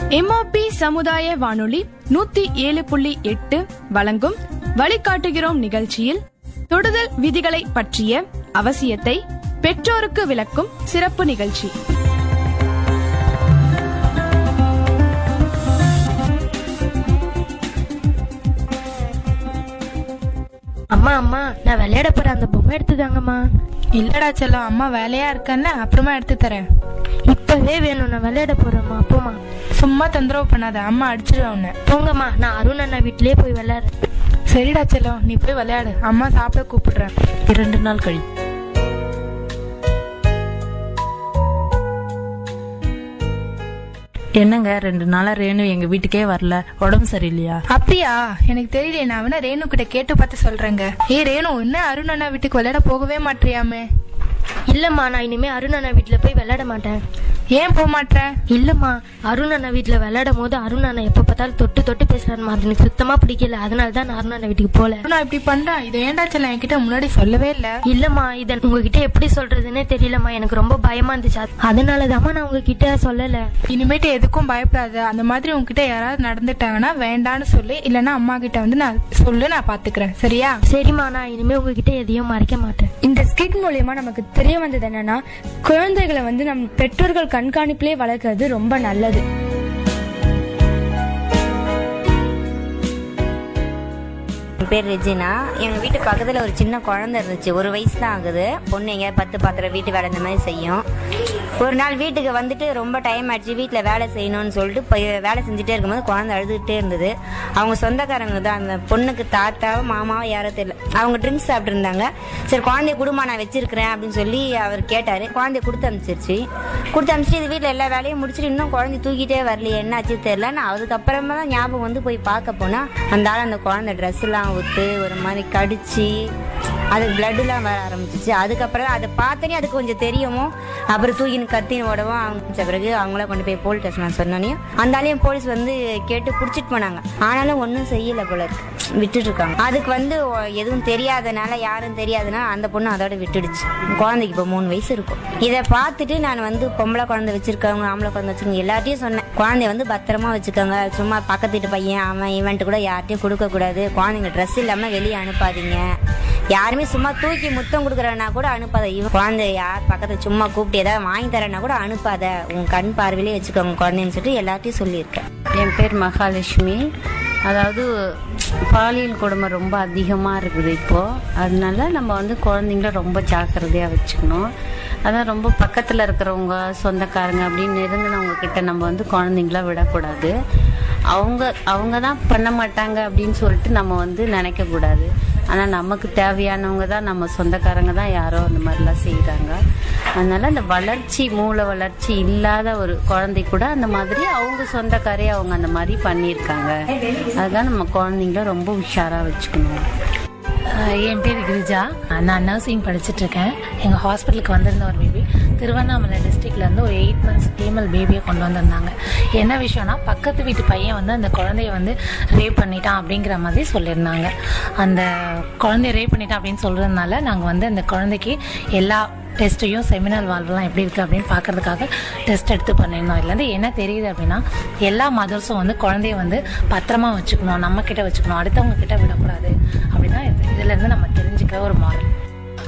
MOP சமுதாய வானொலி நூத்தி ஏழு புள்ளி எட்டு வழங்கும் வழிகாட்டுகிறோம் நிகழ்ச்சியில் தொடுதல் விதிகளை பற்றிய அவசியத்தை பெற்றோருக்கு விளக்கும் சிறப்பு நிகழ்ச்சி அம்மா அம்மா நான் விளையாட போறேன் அந்த பொம்மை எடுத்துதாங்கம்மா இல்லடா செல்லம் அம்மா வேலையா இருக்கன்னு அப்புறமா எடுத்து தரேன் இப்பவே வேணும் நான் விளையாட போறேம்மா போமா சும்மா தொந்தரவு பண்ணாத அம்மா அடிச்சிடுவேன் உன்னை போங்கம்மா நான் அருண் அண்ணா வீட்லயே போய் விளையாடுறேன் சரிடா செல்லம் நீ போய் விளையாடு அம்மா சாப்பிட கூப்பிடுறேன் இரண்டு நாள் கழி என்னங்க ரெண்டு நாளா ரேணு எங்க வீட்டுக்கே வரல உடம்பு சரியில்லையா அப்படியா எனக்கு தெரியல நான் வேணா ரேணு கிட்ட கேட்டு பார்த்து சொல்றேங்க ஏ ரேணு என்ன அருண் அண்ணா வீட்டுக்கு விளையாட போகவே மாட்டியாமே இல்லம்மா நான் இனிமே அருண் அண்ணா வீட்ல போய் விளையாட மாட்டேன் ஏன் போக மாட்ற இல்லம்மா அருண் அண்ணா வீட்ல விளையாடும் போது அருண் அண்ணா எப்ப பார்த்தாலும் தொட்டு தொட்டு பேசுறாருமா அது எனக்கு சுத்தமா பிடிக்கல அதனால தான் நான் அருண் அண்ணா வீட்டுக்கு போல நான் இப்படி பண்றேன் இதை ஏன்டா செல்லம் என்கிட்ட முன்னாடி சொல்லவே இல்ல இல்லம்மா இத உங்ககிட்ட எப்படி சொல்றதுன்னே தெரியலம்மா எனக்கு ரொம்ப பயமா இருந்துச்சு அது- அதனாலதாம்மா நான் உங்ககிட்ட சொல்லல இனிமேட்டு எதுக்கும் பயப்படாத அந்த மாதிரி உன்கிட்ட யாராவது நடந்துட்டாங்கன்னா வேண்டான்னு சொல்லு இல்லைன்னா அம்மா கிட்ட வந்து நான் சொல்லு நான் பாத்துக்கிறேன் சரியா சரிம்மா நான் இனிமே உங்ககிட்ட எதையும் மறைக்க மாட்டேன் இந்த ஸ்கிட் மூலியமா நமக்கு தெரிய வந்தது என்னன்னா குழந்தைகளை வந்து நம் பெற்றோர்கள் கண்காணிப்பிலே வளர்க்கறது ரொம்ப நல்லது என் பேர் ரெஜினா எங்க வீட்டு பக்கத்துல ஒரு சின்ன குழந்தை இருந்துச்சு ஒரு வயசு தான் ஆகுது பொண்ணு எங்க பத்து பாத்திரம் வீட்டு வேலை இந்த மாதிரி செய்யும் ஒரு நாள் வீட்டுக்கு வந்துட்டு ரொம்ப டைம் ஆயிடுச்சு வீட்டில் வேலை செய்யணும்னு சொல்லிட்டு போய் வேலை செஞ்சுட்டே இருக்கும்போது குழந்தை அழுதுகிட்டே இருந்தது அவங்க சொந்தக்காரங்க தான் அந்த பொண்ணுக்கு தாத்தாவோ மாமாவோ யாரோ தெரியல அவங்க ட்ரிங்க்ஸ் சாப்பிட்டு இருந்தாங்க சரி குழந்தைய குடும்பம் நான் வச்சிருக்கிறேன் அப்படின்னு சொல்லி அவர் கேட்டாரு குழந்தைய கொடுத்து அனுப்பிச்சிருச்சு கொடுத்து அனுப்பிச்சிட்டு இது வீட்டில் எல்லா வேலையும் முடிச்சுட்டு இன்னும் குழந்தை தூக்கிட்டே வரலையே என்னாச்சு தெரியல நான் அதுக்கப்புறமா தான் ஞாபகம் வந்து போய் பார்க்க போனா அந்த ஆள் அந்த குழந்தை ட்ரெஸ் எல்லாம் ஊத்து ஒரு மாதிரி கடிச்சு அது பிளட்டுலாம் வர ஆரம்பிச்சிச்சு அதுக்கப்புறம் அதை பார்த்தோன்னே அதுக்கு கொஞ்சம் தெரியுமோ அப்புறம் தூக்கின்னு கத்தின்னு ஓடவும் ஆரம்பிச்ச பிறகு அவங்கள கொண்டு போய் போலீஸ் ஸ்டேஷன் சொன்னோன்னே அந்த ஆளையும் போலீஸ் வந்து கேட்டு பிடிச்சிட்டு போனாங்க ஆனாலும் ஒன்றும் செய்யலை போல இருக்கு விட்டுட்டு இருக்காங்க அதுக்கு வந்து ஒ- எதுவும் தெரியாதனால யாரும் தெரியாதனால அந்த பொண்ணு அதோட விட்டுடுச்சு குழந்தைக்கு இப்போ மூணு வயசு இருக்கும் இதை பார்த்துட்டு நான் வந்து பொம்பளை குழந்தை வச்சிருக்கவங்க ஆம்பளை குழந்தை வச்சிருக்கவங்க எல்லார்ட்டையும் சொன்னேன் குழந்தைய வந்து பத்திரமா வச்சுக்கோங்க சும்மா பக்கத்து வீட்டு பையன் அவன் இவன்ட்டு கூட யார்ட்டையும் கொடுக்க கூடாது குழந்தைங்க ட்ரெஸ் இல்லாம வெளியே அனுப்பாதீங்க யாருமே சும்மா தூக்கி முத்தம் கொடுக்குறனா கூட அனுப்பாத இவன் குழந்தை யார் பக்கத்துல சும்மா கூப்பிட்டு ஏதாவது வாங்கி தரேன்னா கூட அனுப்பாத உன் கண் பார்வையிலே வச்சுக்கோங்க குழந்தைன்னு சொல்லிட்டு எல்லார்ட்டையும் சொல்லியிருக்கேன் என் பேர் மகாலட்சுமி அதாவது பாலியல் கொடுமை ரொம்ப அதிகமாக இருக்குது இப்போது அதனால நம்ம வந்து குழந்தைங்கள ரொம்ப ஜாக்கிரதையாக வச்சுக்கணும் அதான் ரொம்ப பக்கத்தில் இருக்கிறவங்க சொந்தக்காரங்க அப்படின்னு நெருங்கினவங்க கிட்ட நம்ம வந்து குழந்தைங்கள விடக்கூடாது அவங்க அவங்க தான் பண்ண மாட்டாங்க அப்படின்னு சொல்லிட்டு நம்ம வந்து நினைக்கக்கூடாது ஆனால் நமக்கு தேவையானவங்க தான் நம்ம சொந்தக்காரங்க தான் யாரோ அந்த மாதிரிலாம் செய்கிறாங்க அதனால அந்த வளர்ச்சி மூளை வளர்ச்சி இல்லாத ஒரு குழந்தை கூட அந்த மாதிரி அவங்க சொந்தக்காரே அவங்க அந்த மாதிரி பண்ணியிருக்காங்க அதுதான் நம்ம குழந்தைங்கள ரொம்ப உஷாராக வச்சுக்கணும் ஆஹ் என் பேர் கிரிஜா நான் நர்சிங் படிச்சுட்டு இருக்கேன் எங்கள் ஹாஸ்பிட்டலுக்கு வந்திருந்த ஒரு பேபி திருவண்ணாமலை டிஸ்ட்ரிக்ட்ல இருந்து ஒரு எயிட் மந்த்ஸ் ஃபீமேல் பேபியை கொண்டு வந்திருந்தாங்க என்ன விஷயம்னா பக்கத்து வீட்டு பையன் வந்து அந்த குழந்தைய வந்து ரேப் பண்ணிட்டான் அப்படிங்கிற மாதிரி சொல்லியிருந்தாங்க அந்த குழந்தைய ரேப் பண்ணிட்டான் அப்படின்னு சொல்றதுனால நாங்கள் வந்து அந்த குழந்தைக்கு எல்லா டெஸ்ட்டையும் செமினல் வால்வெலாம் எப்படி இருக்குது அப்படின்னு பார்க்கறதுக்காக டெஸ்ட் எடுத்து பண்ணியிருந்தோம் இதுலேருந்து என்ன தெரியுது அப்படின்னா எல்லா மதர்ஸும் வந்து குழந்தைய வந்து பத்திரமா வச்சுக்கணும் நம்ம கிட்ட வச்சுக்கணும் அடுத்தவங்க கிட்ட விடக்கூடாது அப்படின்னா இது- இதுலேருந்து நம்ம தெரிஞ்சுக்கிற ஒரு மாடல்